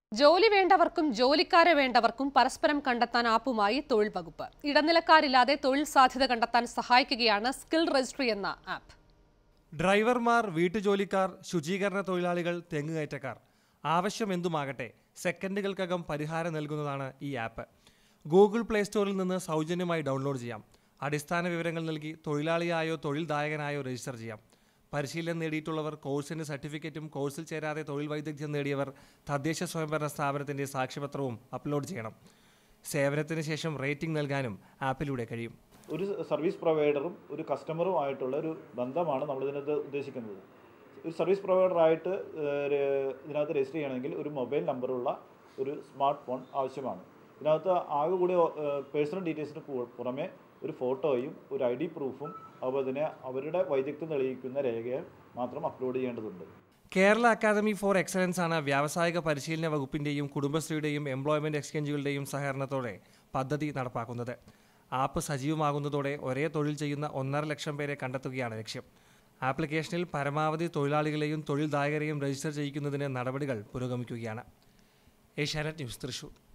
ജോലി വേണ്ടവർക്കും ജോലിക്കാരെ വേണ്ടവർക്കും പരസ്പരം കണ്ടെത്താൻ ആപ്പുമായി തൊഴിൽ വകുപ്പ് ഇടനിലക്കാരില്ലാതെ തൊഴിൽ സാധ്യത കണ്ടെത്താൻ സഹായിക്കുകയാണ് സ്കിൽ രജിസ്ട്രി എന്ന ആപ്പ് ഡ്രൈവർമാർ വീട്ടുജോലിക്കാർ ശുചീകരണ തൊഴിലാളികൾ തെങ്ങുകയറ്റക്കാർ ആവശ്യം എന്തുമാകട്ടെ സെക്കൻഡുകൾക്കകം പരിഹാരം നൽകുന്നതാണ് ഈ ആപ്പ് ഗൂഗിൾ പ്ലേ സ്റ്റോറിൽ നിന്ന് സൗജന്യമായി ഡൗൺലോഡ് ചെയ്യാം അടിസ്ഥാന വിവരങ്ങൾ നൽകി തൊഴിലാളിയായോ തൊഴിൽദായകനായോ രജിസ്റ്റർ ചെയ്യാം പരിശീലനം നേടിയിട്ടുള്ളവർ കോഴ്സിന്റെ സർട്ടിഫിക്കറ്റും കോഴ്സിൽ ചേരാതെ തൊഴിൽ വൈദഗ്ധ്യം നേടിയവർ തദ്ദേശ സ്വയംഭരണ സ്ഥാപനത്തിന്റെ സാക്ഷ്യപത്രവും അപ്ലോഡ് ചെയ്യണം സേവനത്തിന് ശേഷം റേറ്റിംഗ് നൽകാനും ആപ്പിലൂടെ കഴിയും ഒരു സർവീസ് പ്രൊവൈഡറും ഒരു കസ്റ്റമറുമായിട്ടുള്ള ഒരു ബന്ധമാണ് നമ്മൾ ഇതിനകത്ത് ഉദ്ദേശിക്കുന്നത് ഒരു സർവീസ് പ്രൊവൈഡറായിട്ട് ഒരു ഇതിനകത്ത് രജിസ്റ്റർ ചെയ്യണമെങ്കിൽ ഒരു മൊബൈൽ നമ്പറുള്ള ഒരു സ്മാർട്ട് ഫോൺ ആവശ്യമാണ് ഇതിനകത്ത് ആകെ കൂടി പേഴ്സണൽ ഡീറ്റെയിൽസിന് പുറമെ ഒരു ഫോട്ടോയും ഒരു ഐ ഡി പ്രൂഫും അതുപോലെ തന്നെ അവരുടെ വൈദഗ്ധ്യം തെളിയിക്കുന്ന രേഖകൾ മാത്രം അപ്ലോഡ് ചെയ്യേണ്ടതുണ്ട് കേരള അക്കാദമി ഫോർ എക്സലൻസ് ആണ് വ്യാവസായിക പരിശീലന വകുപ്പിന്റെയും കുടുംബശ്രീയുടെയും എംപ്ലോയ്മെന്റ് എക്സ്ചേഞ്ചുകളുടെയും സഹകരണത്തോടെ പദ്ധതി നടപ്പാക്കുന്നത് ആപ്പ് സജീവമാകുന്നതോടെ ഒരേ തൊഴിൽ ചെയ്യുന്ന ഒന്നര ലക്ഷം പേരെ കണ്ടെത്തുകയാണ് ലക്ഷ്യം ആപ്ലിക്കേഷനിൽ പരമാവധി തൊഴിലാളികളെയും തൊഴിൽദായകരെയും രജിസ്റ്റർ ചെയ്യിക്കുന്നതിന് നടപടികൾ പുരോഗമിക്കുകയാണ് ഏഷ്യാനെറ്റ് ന്യൂസ് തൃശൂർ